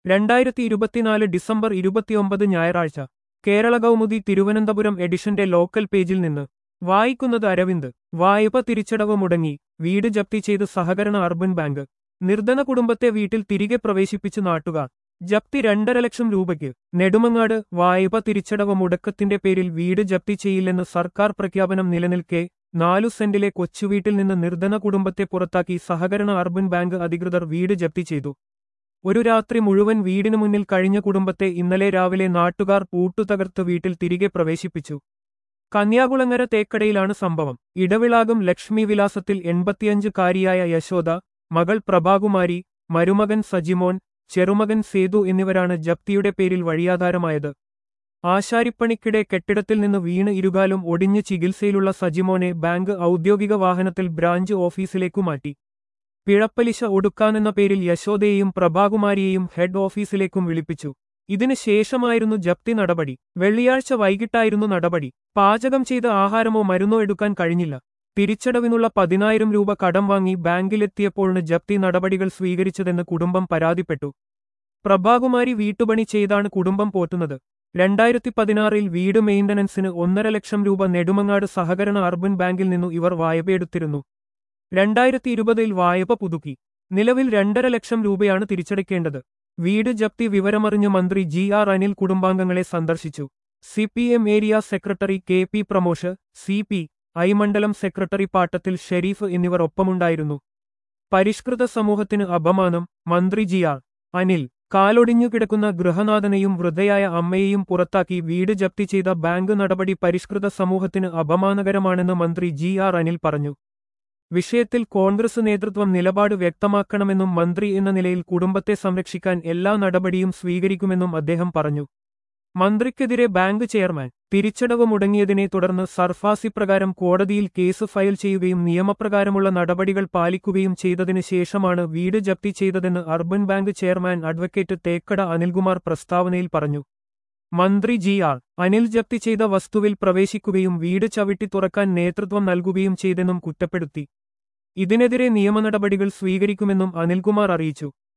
രണ്ടായിരത്തി ഇരുപത്തിനാല് ഡിസംബർ ഇരുപത്തിയൊമ്പത് ഞായറാഴ്ച കേരള കൗമുദി തിരുവനന്തപുരം എഡിഷന്റെ ലോക്കൽ പേജിൽ നിന്ന് വായിക്കുന്നത് അരവിന്ദ് വായ്പ തിരിച്ചടവ് മുടങ്ങി വീട് ജപ്തി ചെയ്ത് സഹകരണ അർബൻ ബാങ്ക് നിർധന കുടുംബത്തെ വീട്ടിൽ തിരികെ പ്രവേശിപ്പിച്ച് നാട്ടുകാർ ജപ്തി രണ്ടര ലക്ഷം രൂപയ്ക്ക് നെടുമങ്ങാട് വായ്പ തിരിച്ചടവ് മുടക്കത്തിന്റെ പേരിൽ വീട് ജപ്തി ചെയ്യില്ലെന്ന് സർക്കാർ പ്രഖ്യാപനം നിലനിൽക്കെ നാലു സെന്റിലെ കൊച്ചുവീട്ടിൽ നിന്ന് നിർധന കുടുംബത്തെ പുറത്താക്കി സഹകരണ അർബൻ ബാങ്ക് അധികൃതർ വീട് ജപ്തി ചെയ്തു ഒരു രാത്രി മുഴുവൻ വീടിനു മുന്നിൽ കഴിഞ്ഞ കുടുംബത്തെ ഇന്നലെ രാവിലെ നാട്ടുകാർ പൂട്ടുതകർത്ത് വീട്ടിൽ തിരികെ പ്രവേശിപ്പിച്ചു കന്യാകുളങ്ങര തേക്കടയിലാണ് സംഭവം ഇടവിളാകം ലക്ഷ്മി വിലാസത്തിൽ എൺപത്തിയഞ്ചുകാരിയായ യശോദ മകൾ പ്രഭാകുമാരി മരുമകൻ സജിമോൻ ചെറുമകൻ സേതു എന്നിവരാണ് ജപ്തിയുടെ പേരിൽ വഴിയാധാരമായത് ആശാരിപ്പണിക്കിടെ കെട്ടിടത്തിൽ നിന്ന് വീണ് ഇരുകാലും ഒടിഞ്ഞ് ചികിത്സയിലുള്ള സജിമോനെ ബാങ്ക് ഔദ്യോഗിക വാഹനത്തിൽ ബ്രാഞ്ച് ഓഫീസിലേക്കു മാറ്റി പിഴപ്പലിശ ഒടുക്കാനെന്ന പേരിൽ യശോദയെയും പ്രഭാകുമാരിയെയും ഹെഡ് ഓഫീസിലേക്കും വിളിപ്പിച്ചു ഇതിന് ശേഷമായിരുന്നു ജപ്തി നടപടി വെള്ളിയാഴ്ച വൈകിട്ടായിരുന്നു നടപടി പാചകം ചെയ്ത ആഹാരമോ മരുന്നോ എടുക്കാൻ കഴിഞ്ഞില്ല തിരിച്ചടവിനുള്ള പതിനായിരം രൂപ കടം വാങ്ങി ബാങ്കിലെത്തിയപ്പോഴാണ് ജപ്തി നടപടികൾ സ്വീകരിച്ചതെന്ന് കുടുംബം പരാതിപ്പെട്ടു പ്രഭാകുമാരി വീട്ടുപണി ചെയ്താണ് കുടുംബം പോറ്റുന്നത് രണ്ടായിരത്തി പതിനാറിൽ വീട് മെയിന്റനൻസിന് ഒന്നര ലക്ഷം രൂപ നെടുമങ്ങാട് സഹകരണ അർബൻ ബാങ്കിൽ നിന്നു ഇവർ വായ്പയെടുത്തിരുന്നു രണ്ടായിരത്തി ഇരുപതിൽ വായ്പ പുതുക്കി നിലവിൽ രണ്ടര ലക്ഷം രൂപയാണ് തിരിച്ചടയ്ക്കേണ്ടത് വീട് ജപ്തി വിവരമറിഞ്ഞ് മന്ത്രി ജി ആർ അനിൽ കുടുംബാംഗങ്ങളെ സന്ദർശിച്ചു C P M area secretary K P Pramosh C P I മണ്ഡലം സെക്രട്ടറി പാട്ടത്തിൽ ഷെരീഫ് എന്നിവർ ഒപ്പമുണ്ടായിരുന്നു പരിഷ്കൃത സമൂഹത്തിന് അപമാനം മന്ത്രി ജി ആർ അനിൽ കാലൊടിഞ്ഞു കിടക്കുന്ന ഗൃഹനാഥനെയും വൃദ്ധയായ അമ്മയെയും പുറത്താക്കി വീട് ജപ്തി ചെയ്ത ബാങ്ക് നടപടി പരിഷ്കൃത സമൂഹത്തിന് അപമാനകരമാണെന്ന് മന്ത്രി ജി ആർ അനിൽ പറഞ്ഞു വിഷയത്തിൽ കോൺഗ്രസ് നേതൃത്വം നിലപാട് വ്യക്തമാക്കണമെന്നും മന്ത്രി എന്ന നിലയിൽ കുടുംബത്തെ സംരക്ഷിക്കാൻ എല്ലാ നടപടിയും സ്വീകരിക്കുമെന്നും അദ്ദേഹം പറഞ്ഞു മന്ത്രിക്കെതിരെ ബാങ്ക് ചെയർമാൻ തിരിച്ചടവ് മുടങ്ങിയതിനെ തുടർന്ന് സർഫാസി പ്രകാരം കോടതിയിൽ കേസ് ഫയൽ ചെയ്യുകയും നിയമപ്രകാരമുള്ള നടപടികൾ പാലിക്കുകയും ചെയ്തതിനു ശേഷമാണ് വീട് ജപ്തി ചെയ്തതെന്ന് urban bank chairman advocate Thekkada Anilkumar പ്രസ്താവനയിൽ പറഞ്ഞു മന്ത്രി ജി ആർ അനിൽ ജപ്തി ചെയ്ത വസ്തുവിൽ പ്രവേശിക്കുകയും വീട് ചവിട്ടി തുറക്കാൻ നേതൃത്വം നൽകുകയും ചെയ്തെന്നും കുറ്റപ്പെടുത്തി ഇതിനെതിരെ നിയമനടപടികൾ സ്വീകരിക്കുമെന്നും അനിൽകുമാർ അറിയിച്ചു